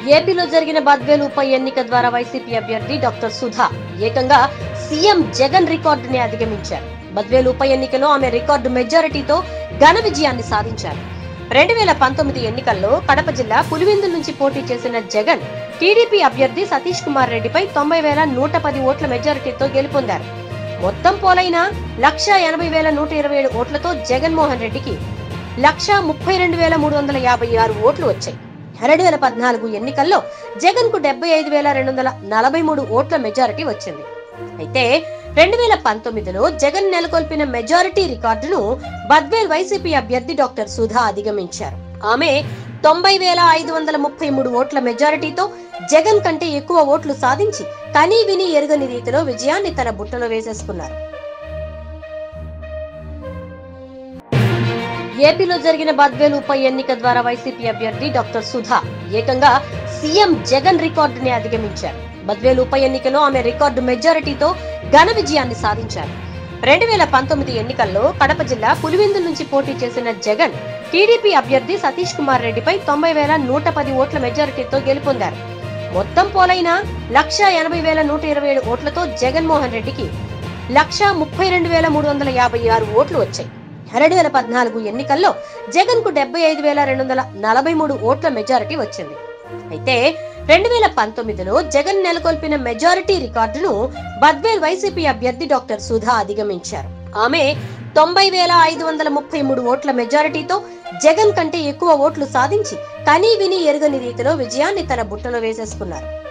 ఏపీలో జరిగిన బద్వేలు ఉప ఎన్నిక ద్వారా వైసీపీ అభ్యర్థి డాక్టర్ సుధా ఏకంగా సీఎం జగన్ రికార్డుని అధిగమించారు బద్వేలు ఉప ఎన్నికలో ఆమె రికార్డు మెజారిటీతో ఘన విజయాన్ని సాధించారు రెండు వేల పంతొమ్మిది ఎన్నికల్లో కడప జిల్లా పులివెందుల నుంచి పోటీ చేసిన జగన్ టీడీపీ అభ్యర్థి సతీష్ కుమార్ రెడ్డిపై తొంభై వేల నూట పది ఓట్ల మెజారిటీతో గెలుపొందారు మొత్తం పోలైన లక్ష ఎనభై వేల నూట ఇరవై ఏడు ఓట్లతో జగన్మోహన్ రెడ్డికి లక్ష ముప్పై రెండు వేల మూడు వందల యాభై ఆరు ఓట్లు వచ్చాయి రెండు వేల పద్నాలుగు ఎన్నికల్లో జగన్ కు డెబ్బై ఐదు వేల రెండు వందల నలభై మూడు ఓట్ల మెజారిటీ వచ్చింది అయితే రెండు వేల పంతొమ్మిదిలో జగన్ నెలకొల్పిన మెజారిటీ రికార్డును బద్వేల్ వైసీపీ అభ్యర్థి డాక్టర్ సుధా అధిగమించారు ఆమె తొంభై వేల ఐదు వందల ముప్పై మూడు ఓట్ల మెజారిటీతో జగన్ కంటే ఎక్కువ ఓట్లు సాధించి కనీ విని ఎరుగని రీతిలో విజయాన్ని తన బుట్టలో వేసేసుకున్నారు ఏపీలో జరిగిన బద్వేలు ఉప ఎన్నిక ద్వారా వైసీపీ అభ్యర్థి డాక్టర్ సుధా ఏకంగా సీఎం జగన్ రికార్డుని అధిగమించారు బద్వేలు ఉప ఎన్నికలో ఆమె రికార్డు మెజారిటీతో ఘన విజయాన్ని సాధించారు రెండు వేల పంతొమ్మిది ఎన్నికల్లో కడప జిల్లా పులివెందుల నుంచి పోటీ చేసిన జగన్ టీడీపీ అభ్యర్థి సతీష్ కుమార్ రెడ్డిపై తొంభై వేల నూట పది ఓట్ల మెజారిటీతో గెలుపొందారు మొత్తం పోలైన లక్ష ఎనభై వేల నూట ఇరవై ఏడు ఓట్లతో జగన్మోహన్ రెడ్డికి లక్ష ముప్పై రెండు వేల మూడు వందల యాభై ఆరు ఓట్లు వచ్చాయి రెండు వేల పద్నాలుగు ఎన్నికల్లో జగన్ కు డెబ్బై ఐదు వేల రెండు వందల నలభై మూడు ఓట్ల మెజారిటీ వచ్చింది అయితే రెండు వేల పంతొమ్మిదిలో జగన్ నెలకొల్పిన మెజారిటీ రికార్డును బద్వేల్ వైసీపీ అభ్యర్థి డాక్టర్ సుధా అధిగమించారు ఆమె తొంభై వేల ఐదు వందల ముప్పై మూడు ఓట్ల మెజారిటీతో జగన్ కంటే ఎక్కువ ఓట్లు సాధించి కనీ విని ఎరుగని రీతిలో విజయాన్ని తన బుట్టలో వేసేసుకున్నారు